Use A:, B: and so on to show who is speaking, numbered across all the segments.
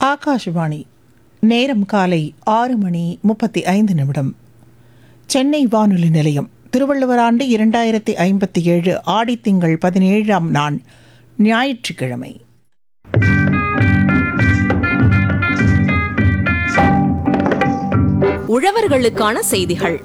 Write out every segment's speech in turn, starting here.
A: ஆகாஷவாணி நேரம் காலை ஆறு மணி முப்பத்தி ஐந்து நிமிடம் சென்னை வானொலி நிலையம் திருவள்ளுவர் ஆண்டு இரண்டாயிரத்தி ஐம்பத்தி ஏழு ஆடித்திங்கள் பதினேழாம் நாள் ஞாயிற்றுக்கிழமை
B: உழவர்களுக்கான செய்திகள்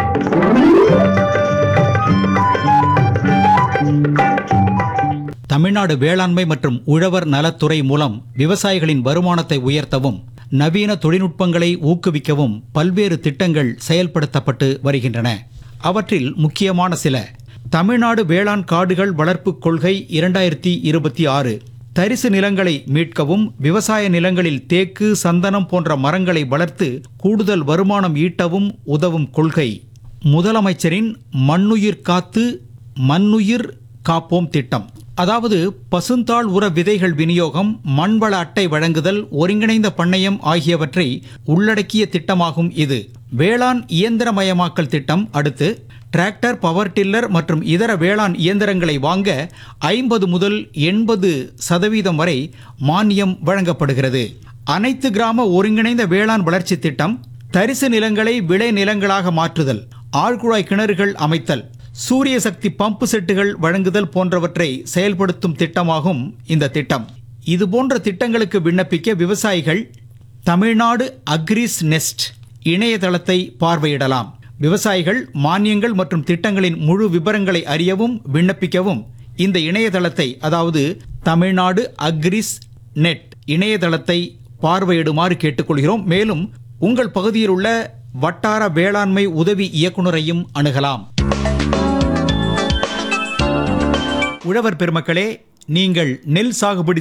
C: தமிழ்நாடு வேளாண்மை மற்றும் உழவர் நலத்துறை மூலம் விவசாயிகளின் வருமானத்தை உயர்த்தவும் நவீன தொழில்நுட்பங்களை ஊக்குவிக்கவும் பல்வேறு திட்டங்கள் செயல்படுத்தப்பட்டு வருகின்றன அவற்றில் முக்கியமான சில தமிழ்நாடு வேளாண் காடுகள் வளர்ப்புக் கொள்கை இரண்டாயிரத்தி இருபத்தி ஆறு தரிசு நிலங்களை மீட்கவும் விவசாய நிலங்களில் தேக்கு சந்தனம் போன்ற மரங்களை வளர்த்து கூடுதல் வருமானம் ஈட்டவும் உதவும் கொள்கை முதலமைச்சரின் மண்ணுயிர் காத்து மண்ணுயிர் காப்போம் திட்டம் அதாவது பசுந்தாள் உர விதைகள் விநியோகம் மண்வள அட்டை வழங்குதல் ஒருங்கிணைந்த பண்ணையம் ஆகியவற்றை உள்ளடக்கிய திட்டமாகும் இது வேளாண் இயந்திரமயமாக்கல் திட்டம் அடுத்து டிராக்டர் பவர் டில்லர் மற்றும் இதர வேளாண் இயந்திரங்களை வாங்க ஐம்பது முதல் எண்பது சதவீதம் வரை மானியம் வழங்கப்படுகிறது அனைத்து கிராம ஒருங்கிணைந்த வேளாண் வளர்ச்சி திட்டம் தரிசு நிலங்களை விளை நிலங்களாக மாற்றுதல் ஆழ்குழாய் கிணறுகள் அமைத்தல் சூரிய சக்தி பம்பு செட்டுகள் வழங்குதல் போன்றவற்றை செயல்படுத்தும் திட்டமாகும் இந்த திட்டம் இது போன்ற திட்டங்களுக்கு விண்ணப்பிக்க விவசாயிகள் தமிழ்நாடு அக்ரிஸ் நெஸ்ட் இணையதளத்தை பார்வையிடலாம் விவசாயிகள் மானியங்கள் மற்றும் திட்டங்களின் முழு விவரங்களை அறியவும் விண்ணப்பிக்கவும் இந்த இணையதளத்தை அதாவது தமிழ்நாடு அக்ரிஸ் நெட் இணையதளத்தை பார்வையிடுமாறு கேட்டுக்கொள்கிறோம் மேலும் உங்கள் பகுதியில் உள்ள வட்டார வேளாண்மை உதவி இயக்குனரையும் அணுகலாம் உழவர் பெருமக்களே நீங்கள் நெல் சாகுபடி